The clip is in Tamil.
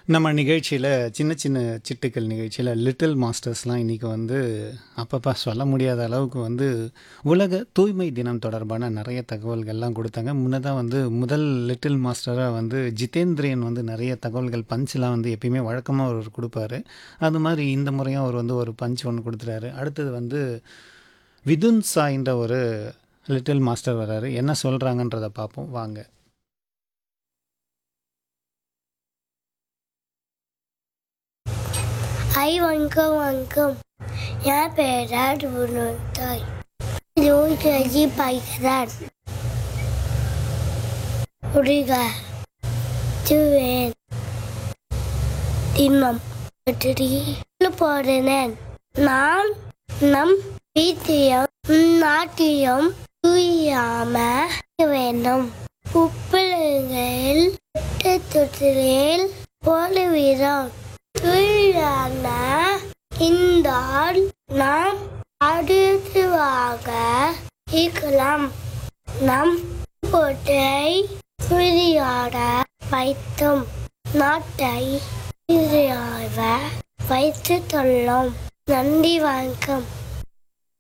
நம்ம நிகழ்ச்சியில சின்ன சின்ன சிட்டுக்கள் நிகழ்ச்சியில லிட்டில் மாஸ்டர்ஸ்லாம் இன்னைக்கு வந்து அப்பப்பா சொல்ல முடியாத அளவுக்கு வந்து உலக தூய்மை தினம் தொடர்பான நிறைய தகவல்கள்லாம் கொடுத்தாங்க. முன்னதா வந்து முதல் லிட்டில் மாஸ்டரா வந்து ஜிதேந்திரியன் வந்து நிறைய தகவல்கள் பஞ்ச்லாம் வந்து எப்பயுமே வழக்கமா அவரு குடுப்பாரு. அது மாரி இந்த முறையும் அவர் வந்து ஒரு பஞ்ச் ஒண்ணு குடுத்துட்டாரு. அடுத்தது வந்து விதுன் சாய்ன்ற ஒரு லிட்டில் மாஸ்டர் வராரு. என்ன சொல்றாங்கன்றத பார்ப்போம் வாங்க. ஹாய் வணக்கம் வணக்கம் என் பேர் வினோதாய் யோகி படிக்கிறான் உரிக துவேன் தின்மம் பற்றி போடுறேன் நான் நம் வீட்டியம் நாட்டியம் தூயாம வேண்டும் உப்பிலங்கள் தொட்டிலில் போடுவீரோம் தூயான இந்த நாம் அடுத்தவாக இருக்கலாம் நம் போட்டை விளையாட வைத்தோம் நாட்டை விளையாட வைத்து தொள்ளோம் நன்றி வணக்கம்